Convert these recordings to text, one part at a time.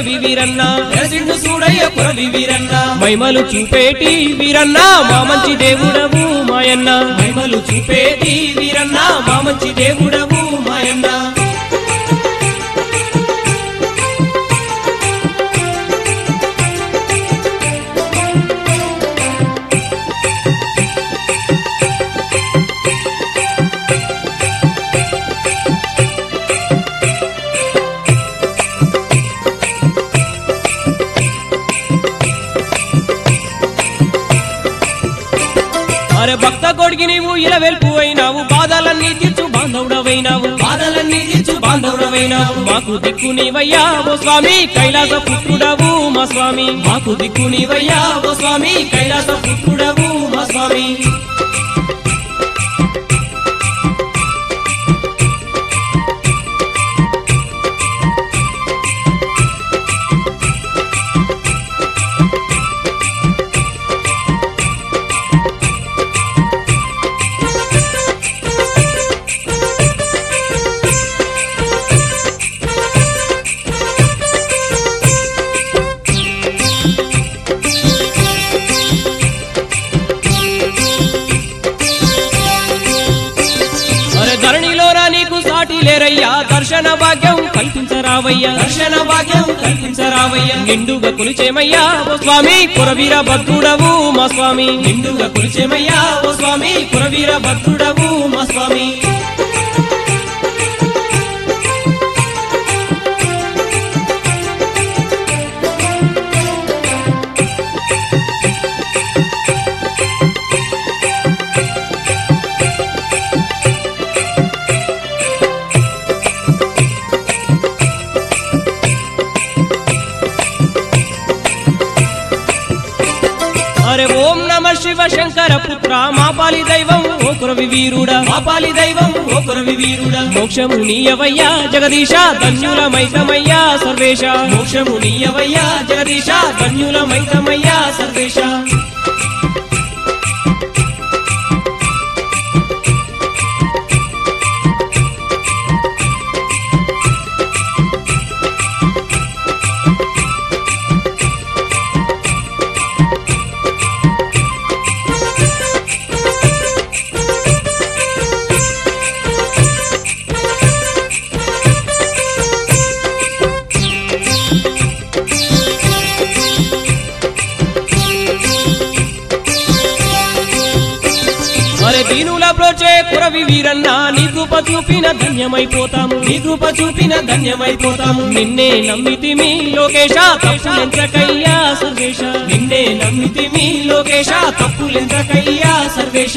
కురవి వీరన్న వెలసిండు సూడయ్య కురవి వీరన్న మైమలు చూపేటి వీరన్న మా మంచి దేవుడవు మాయన్న మహిమలు చూపేటి వీరన్న మా మంచి దేవుడవు మాయన్న అరే భక్త కొడికి నీవు ఇలా వెల్పు అయినావు బాధలన్నీ తీర్చు బాంధవుడవైనావు బాధలన్నీ తీర్చు బాంధవుడవైనావు మాకు దిక్కు నీవయ్యా ఓ స్వామి కైలాస పుత్రుడవు మా స్వామి మాకు దిక్కు నీవయ్యా ఓ స్వామి కైలాస పుత్రుడవు మా స్వామి అరే ధరణిలోరా నీకు సాటి లేరయ్యా దర్శన భాగ్యం కల్పించరావయ్యా దర్శన భాగ్యం కల్పించరావయ్య నిండుగా కొలిచేమయ్యా ఓ స్వామి కురవీర భద్రుడవు మా స్వామి నిండుగా కులిచేమయ్యా ఓ స్వామి కురవీర భద్రుడవు మా స్వామి అరే ఓం నమ శివ శంకర పుత్ర మా పాలి దైవం ఓ కురవి వీరుడా పాపాలి దైవం ఓ కురవి వీరుడా మోక్షము నీయవయ్యా జగదీశ ధన్యుల మైకమయ్యా సర్వేశ మోక్షము నీయవయ్యా జగదీశ ధన్యుల మైతమయ్యా సర్వేశ అరే దీనుల ప్రోచే కురవి వీరన్న నీ కృప చూపిన ధన్యమైపోతాము నీ కృప చూపిన ధన్యమైపోతాము నిన్నే నమ్మితిమి లోకేశ తప్పులెంచకయ్యా సర్వేశ నిన్నే నమ్మితి మీ లోకేశ తప్పులెంతకయ్యా సర్వేశ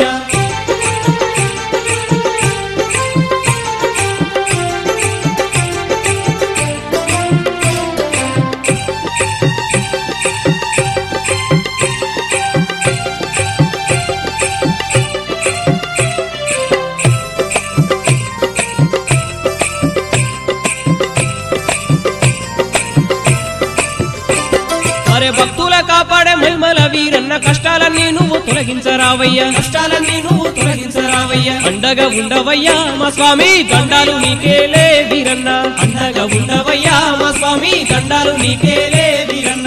అరే భక్తుల కాపాడే మహిమల వీరన్న కష్టాలన్నీ నువ్వు తొలగించరావయ్యా కష్టాలన్నీ నువ్వు తొలగించరావయ్యా అండగా ఉండవయ్యా మా స్వామి దండాలు నీకేలే వీరన్న అండగా ఉండవయ్యా మా స్వామి దండాలు నీకేలే వీరన్న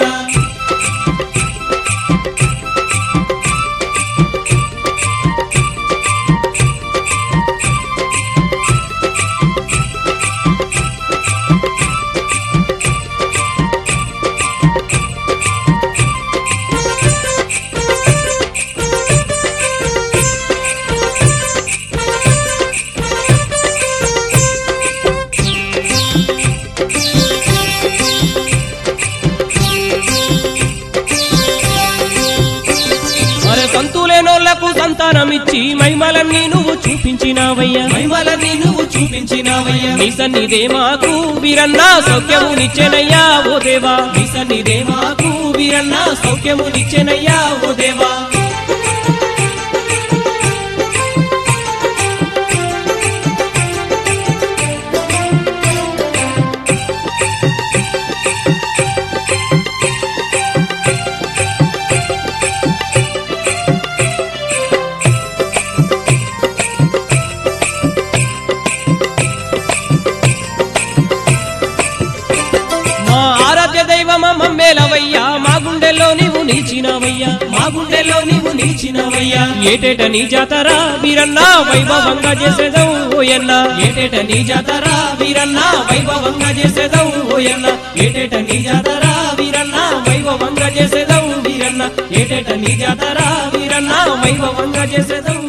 అరే సంతులేనోళ్లకు సంతానమిచ్చి మహిమలన్నీ నువ్వు చూపించినావయ్యా మహిమలన్నీ నువ్వు చూపించినావయ్యా నీ సన్నిధే మాకు వీరన్న సౌఖ్యము నిచ్చెనయ్యా ఓ దేవా నీ సన్నిధే మాకు వీరన్న సౌఖ్యము నిచ్చెనయ్యా ఓ దేవా మా ఆరాధ్య నిలిచినవయ్యా మా గుండెలో నీవు నిలిచినవయ్యా ఏటేట నీ జాతర వీరన్న వైభవంగా చేసేదవు ఓయన్న ఏటేట నీ జాతర వీరన్న వైభవంగా చేసేదవు ఓయన్న ఏటేట నీ జాతర వీరన్న వైభవంగా చేసేదవు వీరన్న ఏటేట నీ జాతర వీరన్న వైభవంగా చేసేదవు